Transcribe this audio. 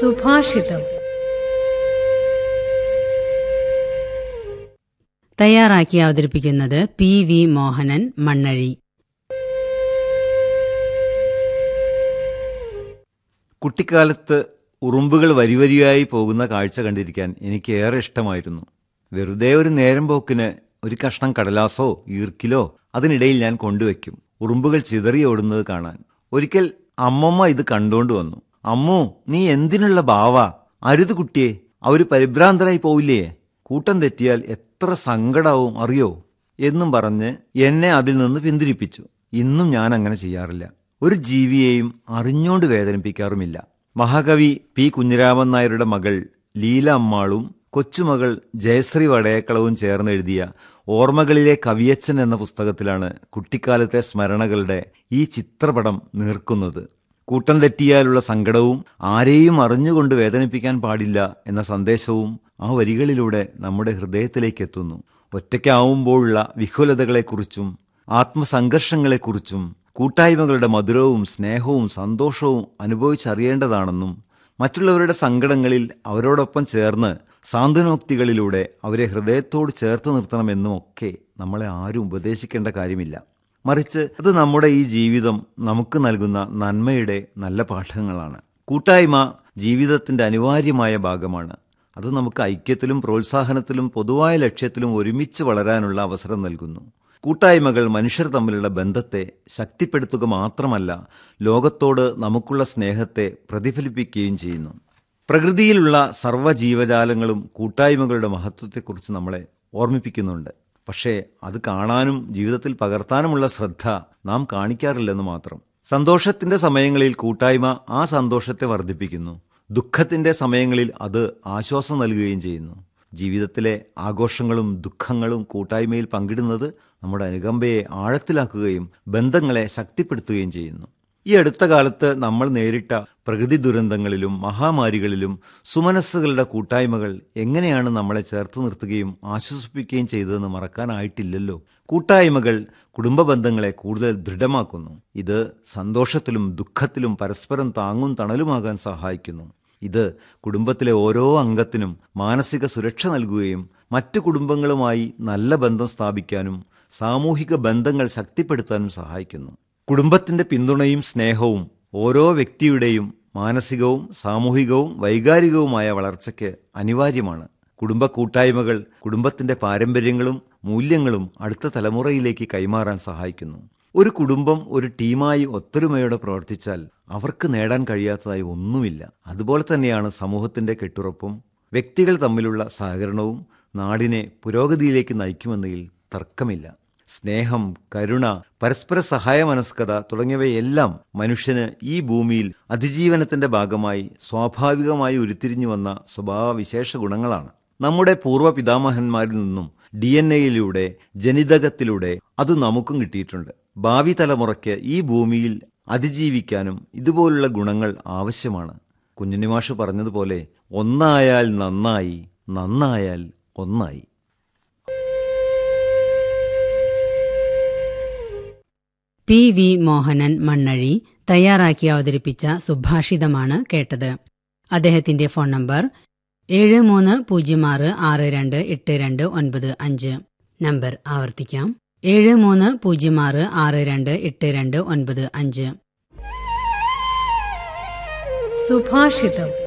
സുഭാഷിതം തയ്യാറാക്കി അവതരിപ്പിക്കുന്നത് പി വി മോഹനൻ മണ്ണഴി കുട്ടിക്കാലത്ത് ഉറുമ്പുകൾ വരിവരിയായി പോകുന്ന കാഴ്ച കണ്ടിരിക്കാൻ എനിക്ക് ഏറെ ഇഷ്ടമായിരുന്നു വെറുതെ ഒരു നേരം പോക്കിന് ഒരു കഷ്ണം കടലാസോ ഈർക്കിലോ അതിനിടയിൽ ഞാൻ കൊണ്ടുവയ്ക്കും ഉറുമ്പുകൾ ചിതറി ഓടുന്നത് കാണാൻ ഒരിക്കൽ അമ്മമ്മ ഇത് കണ്ടോണ്ട് വന്നു അമ്മു നീ എന്തിനുള്ള ബാവ അരുത് കുട്ടിയെ അവര് പരിഭ്രാന്തരായി പോവില്ലേ കൂട്ടം തെറ്റിയാൽ എത്ര സങ്കടാവും അറിയോ എന്നും പറഞ്ഞ് എന്നെ അതിൽ നിന്ന് പിന്തിരിപ്പിച്ചു ഇന്നും ഞാൻ അങ്ങനെ ചെയ്യാറില്ല ഒരു ജീവിയെയും അറിഞ്ഞോണ്ട് വേദനിപ്പിക്കാറുമില്ല മഹാകവി പി കുഞ്ഞിരാമൻ നായരുടെ മകൾ ലീല അമ്മാളും കൊച്ചുമകൾ ജയശ്രീ വടയക്കളവും ചേർന്ന് എഴുതിയ ഓർമ്മകളിലെ കവിയച്ചൻ എന്ന പുസ്തകത്തിലാണ് കുട്ടിക്കാലത്തെ സ്മരണകളുടെ ഈ ചിത്രപടം നീർക്കുന്നത് കൂട്ടം തെറ്റിയാലുള്ള സങ്കടവും ആരെയും അറിഞ്ഞുകൊണ്ട് വേദനിപ്പിക്കാൻ പാടില്ല എന്ന സന്ദേശവും ആ വരികളിലൂടെ നമ്മുടെ ഹൃദയത്തിലേക്ക് എത്തുന്നു ഒറ്റയ്ക്കാവുമ്പോഴുള്ള വിഹുലതകളെക്കുറിച്ചും ആത്മസംഘർഷങ്ങളെക്കുറിച്ചും കൂട്ടായ്മകളുടെ മധുരവും സ്നേഹവും സന്തോഷവും അനുഭവിച്ചറിയേണ്ടതാണെന്നും മറ്റുള്ളവരുടെ സങ്കടങ്ങളിൽ അവരോടൊപ്പം ചേർന്ന് സാന്ത്വനോക്തികളിലൂടെ അവരെ ഹൃദയത്തോട് ചേർത്ത് നിർത്തണമെന്നും ഒക്കെ നമ്മളെ ആരും ഉപദേശിക്കേണ്ട കാര്യമില്ല മറിച്ച് അത് നമ്മുടെ ഈ ജീവിതം നമുക്ക് നൽകുന്ന നന്മയുടെ നല്ല പാഠങ്ങളാണ് കൂട്ടായ്മ ജീവിതത്തിന്റെ അനിവാര്യമായ ഭാഗമാണ് അത് നമുക്ക് ഐക്യത്തിലും പ്രോത്സാഹനത്തിലും പൊതുവായ ലക്ഷ്യത്തിലും ഒരുമിച്ച് വളരാനുള്ള അവസരം നൽകുന്നു കൂട്ടായ്മകൾ മനുഷ്യർ തമ്മിലുള്ള ബന്ധത്തെ ശക്തിപ്പെടുത്തുക മാത്രമല്ല ലോകത്തോട് നമുക്കുള്ള സ്നേഹത്തെ പ്രതിഫലിപ്പിക്കുകയും ചെയ്യുന്നു പ്രകൃതിയിലുള്ള സർവ്വജീവജാലങ്ങളും കൂട്ടായ്മകളുടെ മഹത്വത്തെക്കുറിച്ച് നമ്മളെ ഓർമ്മിപ്പിക്കുന്നുണ്ട് പക്ഷേ അത് കാണാനും ജീവിതത്തിൽ പകർത്താനുമുള്ള ശ്രദ്ധ നാം കാണിക്കാറില്ലെന്ന് മാത്രം സന്തോഷത്തിന്റെ സമയങ്ങളിൽ കൂട്ടായ്മ ആ സന്തോഷത്തെ വർദ്ധിപ്പിക്കുന്നു ദുഃഖത്തിന്റെ സമയങ്ങളിൽ അത് ആശ്വാസം നൽകുകയും ചെയ്യുന്നു ജീവിതത്തിലെ ആഘോഷങ്ങളും ദുഃഖങ്ങളും കൂട്ടായ്മയിൽ പങ്കിടുന്നത് നമ്മുടെ അനുകമ്പയെ ആഴത്തിലാക്കുകയും ബന്ധങ്ങളെ ശക്തിപ്പെടുത്തുകയും ചെയ്യുന്നു ഈ അടുത്ത കാലത്ത് നമ്മൾ നേരിട്ട പ്രകൃതി ദുരന്തങ്ങളിലും മഹാമാരികളിലും സുമനസ്സുകളുടെ കൂട്ടായ്മകൾ എങ്ങനെയാണ് നമ്മളെ ചേർത്ത് നിർത്തുകയും ആശ്വസിപ്പിക്കുകയും ചെയ്തതെന്ന് മറക്കാനായിട്ടില്ലല്ലോ കൂട്ടായ്മകൾ കുടുംബ ബന്ധങ്ങളെ കൂടുതൽ ദൃഢമാക്കുന്നു ഇത് സന്തോഷത്തിലും ദുഃഖത്തിലും പരസ്പരം താങ്ങും തണലുമാകാൻ സഹായിക്കുന്നു ഇത് കുടുംബത്തിലെ ഓരോ അംഗത്തിനും മാനസിക സുരക്ഷ നൽകുകയും മറ്റു കുടുംബങ്ങളുമായി നല്ല ബന്ധം സ്ഥാപിക്കാനും സാമൂഹിക ബന്ധങ്ങൾ ശക്തിപ്പെടുത്താനും സഹായിക്കുന്നു കുടുംബത്തിന്റെ പിന്തുണയും സ്നേഹവും ഓരോ വ്യക്തിയുടെയും മാനസികവും സാമൂഹികവും വൈകാരികവുമായ വളർച്ചയ്ക്ക് അനിവാര്യമാണ് കുടുംബ കൂട്ടായ്മകൾ കുടുംബത്തിന്റെ പാരമ്പര്യങ്ങളും മൂല്യങ്ങളും അടുത്ത തലമുറയിലേക്ക് കൈമാറാൻ സഹായിക്കുന്നു ഒരു കുടുംബം ഒരു ടീമായി ഒത്തൊരുമയോടെ പ്രവർത്തിച്ചാൽ അവർക്ക് നേടാൻ കഴിയാത്തതായി ഒന്നുമില്ല അതുപോലെ തന്നെയാണ് സമൂഹത്തിന്റെ കെട്ടുറപ്പും വ്യക്തികൾ തമ്മിലുള്ള സഹകരണവും നാടിനെ പുരോഗതിയിലേക്ക് നയിക്കുമെന്നതിൽ തർക്കമില്ല സ്നേഹം കരുണ പരസ്പര സഹായ മനസ്കത തുടങ്ങിയവയെല്ലാം മനുഷ്യന് ഈ ഭൂമിയിൽ അതിജീവനത്തിന്റെ ഭാഗമായി സ്വാഭാവികമായി ഉരുത്തിരിഞ്ഞു വന്ന സ്വഭാവവിശേഷ ഗുണങ്ങളാണ് നമ്മുടെ പൂർവ്വ പിതാമഹന്മാരിൽ നിന്നും ഡി എൻ എയിലൂടെ ജനിതകത്തിലൂടെ അത് നമുക്കും കിട്ടിയിട്ടുണ്ട് ഭാവി തലമുറയ്ക്ക് ഈ ഭൂമിയിൽ അതിജീവിക്കാനും ഇതുപോലുള്ള ഗുണങ്ങൾ ആവശ്യമാണ് കുഞ്ഞുനിമാഷ് പറഞ്ഞതുപോലെ ഒന്നായാൽ നന്നായി നന്നായാൽ ഒന്നായി പി വി മോഹനൻ മണ്ണഴി തയ്യാറാക്കി അവതരിപ്പിച്ച സുഭാഷിതമാണ് കേട്ടത് അദ്ദേഹത്തിന്റെ ഫോൺ നമ്പർ ഏഴ് മൂന്ന് പൂജ്യം ആറ് ആറ് രണ്ട് എട്ട് രണ്ട് ഒൻപത് അഞ്ച് നമ്പർ ആവർത്തിക്കാം ഏഴ് മൂന്ന് പൂജ്യം ആറ് ആറ് രണ്ട് എട്ട് രണ്ട് ഒൻപത് അഞ്ച് സുഭാഷിതം